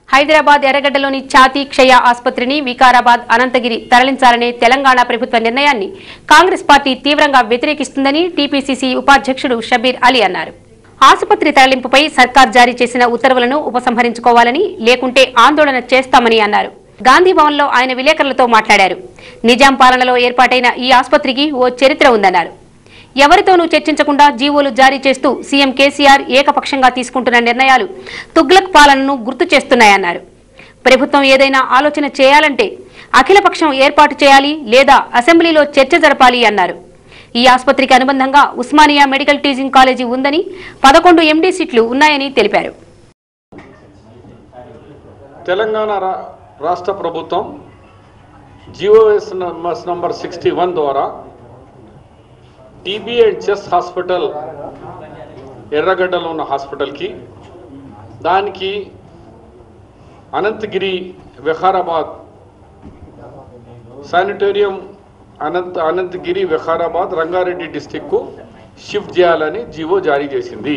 హైదరాబాద్ ఎర్రగడ్డలోని ఛాతీ క్షయ ఆసుపత్రిని వికారాబాద్ అనంతగిరి తరలించాలనే తెలంగాణ ప్రభుత్వ నిర్ణయాన్ని కాంగ్రెస్ పార్టీ తీవ్రంగా వ్యతిరేకిస్తుందని టీపీసీసీ ఉపాధ్యక్షుడు షబీర్ అలీ అన్నారు ఆసుపత్రి తరలింపుపై సర్కార్ జారీ చేసిన ఉత్తర్వులను ఉపసంహరించుకోవాలని లేకుంటే ఆందోళన చేస్తామని అన్నారు గాంధీ భవన్లో ఆయన విలేకరులతో మాట్లాడారు నిజాం పాలనలో ఏర్పాటైన ఈ ఆసుపత్రికి ఓ చరిత్ర ఉందన్నారు ఎవరితోనూ చర్చించకుండా జీవోలు జారీ చేస్తూ సీఎం కేసీఆర్ ఏకపక్షంగా తీసుకుంటున్న నిర్ణయాలు తుగ్లక్ పాలనను గుర్తు చేస్తున్నాయన్నారు ప్రభుత్వం ఏదైనా ఆలోచన చేయాలంటే అఖిలపక్షం ఏర్పాటు చేయాలి లేదా అసెంబ్లీలో చర్చ జరపాలి అన్నారు ఈ ఆసుపత్రికి అనుబంధంగా ఉస్మానియా మెడికల్ టీచింగ్ కాలేజీ ఉందని పదకొండు ఎండీ సీట్లు ఉన్నాయని తెలిపారు తెలంగాణ రా రాష్ట్ర ప్రభుత్వం GOs number number sixty one ద్వారా టీబీ అండ్ చెస్ హాస్పిటల్ ఎర్రగడ్డలో ఉన్న హాస్పిటల్కి దానికి Ananthagiri Vikarabad sanatorium Anantha Ananthagiri Vikarabad Rangareddy district shift చేయాలని జీవో జారీ చేసింది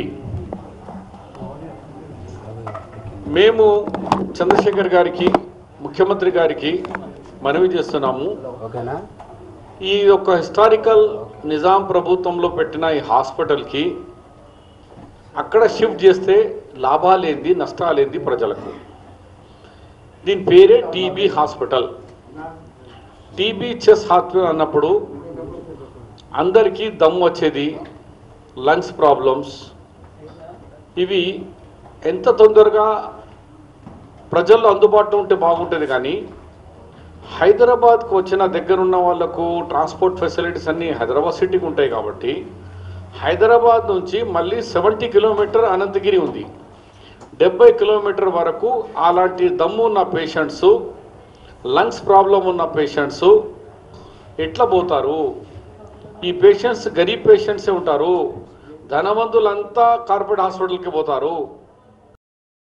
మేము చంద్రశేఖర్ గారికి ముఖ్యమంత్రి గారికి మనవి చేస్తున్నాము ఓకేనా ఈ యొక్క హిస్టారికల్ నిజాం ప్రభుత్వంలో పెట్టిన ఈ హాస్పిటల్కి అక్కడ షిఫ్ట్ చేస్తే లాభాలేంది నష్టాలేంది ప్రజలకు దీని పేరే TB hospital TB chest hospital అన్నప్పుడు అందరికీ దమ్ వచ్చేది లంగ్స్ ప్రాబ్లమ్స్ ఇవి ఎంత తొందరగా ప్రజల్లో అందుబాటులో ఉంటే బాగుంటుంది కానీ హైదరాబాద్కు వచ్చిన దగ్గరున్న వాళ్ళకు ట్రాన్స్పోర్ట్ ఫెసిలిటీస్ అన్నీ హైదరాబాద్ సిటీకి ఉంటాయి కాబట్టి హైదరాబాద్ నుంచి మళ్ళీ సెవెంటీ కిలోమీటర్ అనంతగిరి ఉంది డెబ్బై కిలోమీటర్ వరకు అలాంటి దమ్ము ఉన్న పేషెంట్స్ లంగ్స్ ప్రాబ్లం ఉన్న పేషెంట్స్ ఎట్లా పోతారు ఈ పేషెంట్స్ గరీబ్ పేషెంట్సే ఉంటారు ధనవంతులంతా కార్పొరేట్ హాస్పిటల్కి పోతారు